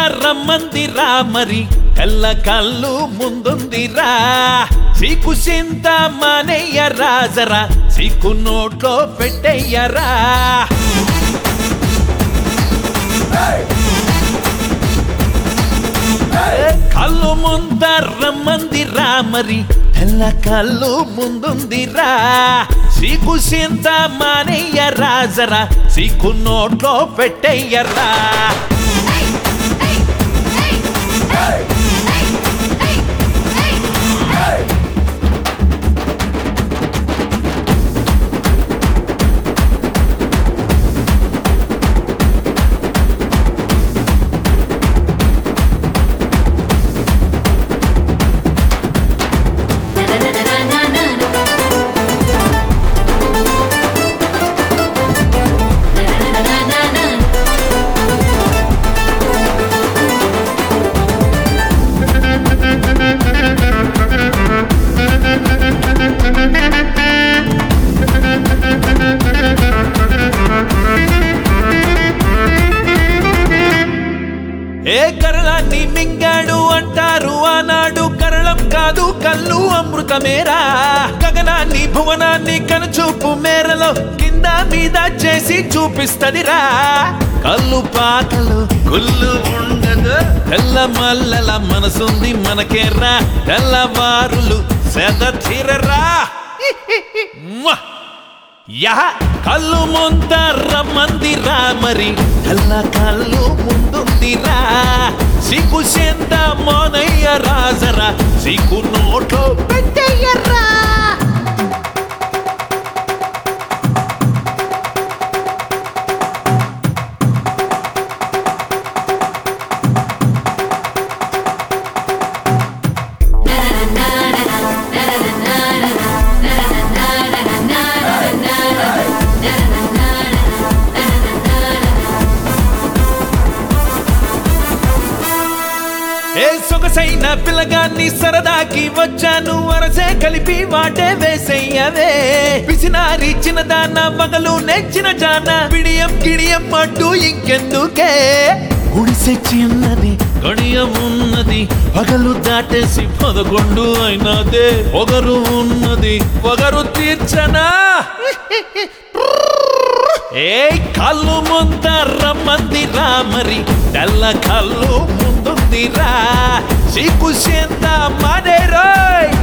రమ్మందిరా మరి కళ్ళ కళ్ళు ముందుందిరా సీకు చింత మానయ్య రాజరా సీకు నోట్లో పెట్టయ్యరా కళ్ళు ముంద రమ్మందిరా మరి తెల్ల కళ్ళు ముందుందిరా సీకు చింత మానయ్య రాజరా సీకు నోట్లో పెట్టయ్యరా ఏ కరళాన్ని మింగాడు అంటారు ఆనాడు కరళం కాదు కళ్ళు అమృతమేరా గగనాన్ని భువనాన్ని కనుచూపు మేరలో కింద మీద చేసి చూపిస్తదిరా కళ్ళు పాకలు కుళ్ళు ఉండదు తెల్ల మల్లల మనసుంది మనకేరా తెల్లవారులు సెద తీరరా మ్వా! యహ కళ్ళు ముంద రమ్మందిరా మరి కళ్ళ కళ్ళు ముందుందిరా సిగ్గు చెంద మోనయ్య రాజరా సిగ్గు నోట్లో పెట్టయ్యరా ఏ సొగసైన పిల్లగాన్ని సరదాకి వచ్చాను వరసే కలిపి వాటే వేసయ్యవే పిసినారి చిన్నదాన మగలు నెచ్చిన జాన పిడియం గిడియం అంటూ ఇంకెందుకే గుడిసె చిన్నది గడియం ఉన్నది పగలు దాటేసి పదకొండు అయినదే పొగరు ఉన్నది పొగరు తీర్చనా ఏ కళ్ళు ముంద రమ్మందిరా మరి తెల్ల కళ్ళు ముందుందిరా సిగ్గు చెంద మనేరోయ్